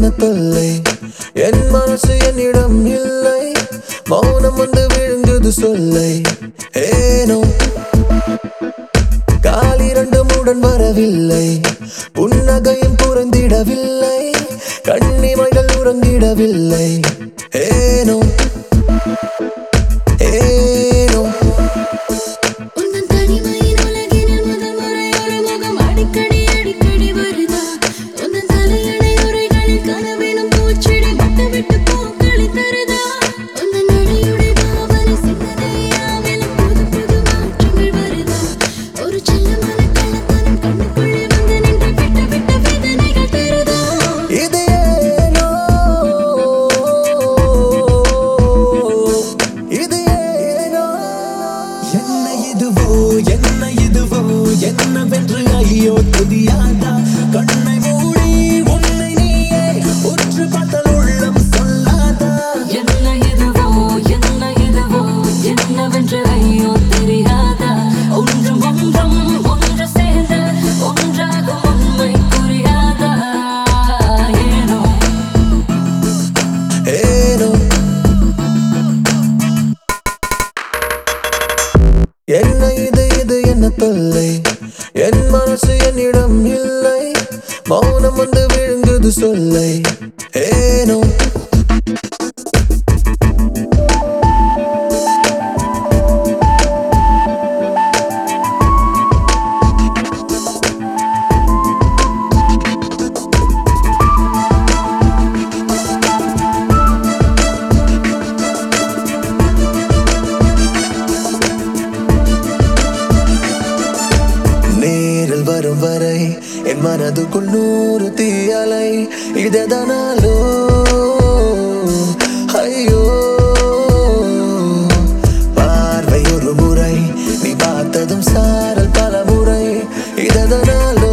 என்ன தொல்லை என் மனசு என்னிடம் இல்லை மௌனம் வந்து விழுங்குது சொல்லை ஏனோ கால் இரண்டும் உடன் வரவில்லை புன்னகையும் புறந்திடவில்லை கண்ணிமைகள் உறங்கிடவில்லை ஏனோ ஏனோ உந்தன் தனிமையின் உலகினில் முதல் முறை ஒரு முகம் அடிக்கடி அடிக்கடி வருதா உந்தன் தலையணை உரைகளில் கனவினும் பூச்செடி விட்டு விட்டு பூக்களை தருதா உந்தன் நடையுடை பாவனை சிந்தனையாவிலும் புது புது மாற்றங்கள் வருதா ஒரு செல்லமான கள்ளத்தனம் கண்ணுக்குள்ளே வந்து நின்று விட்டு விட்டு வேதனைகள் தருதா இது ஏனோ இது ஏனோ என்ன இதுவோ என்ன இதுவோ என்னவென்று ஐயோ தெரியாதா கண்ணை மூடி உன்னை நீயே உற்று பார்த்தால் உள்ளம் சொல்லாதா என்ன இதுவோ என்ன இதுவோ என்னவென்று ஐயோ தெரியாதா ஒன்றும் ஒன்றும் ஒன்று சேர்ந்து ஒன்றாகும் உண்மை புரியாதா ஏனோ ஏனோ என்ன இது இது என்ன தொல்லை என் மனசு என்னிடம் இல்லை மௌனம் வந்து விழுங்குது சொல்லை ஏனோ நேரில் வரும் வரை என் மனதுக்குள் நூறு தீயலை இதனாலோ ஐயோ பார்வை ஒரு முறை நீ பார்த்ததும் சாரல் பல முறை இதனாலோ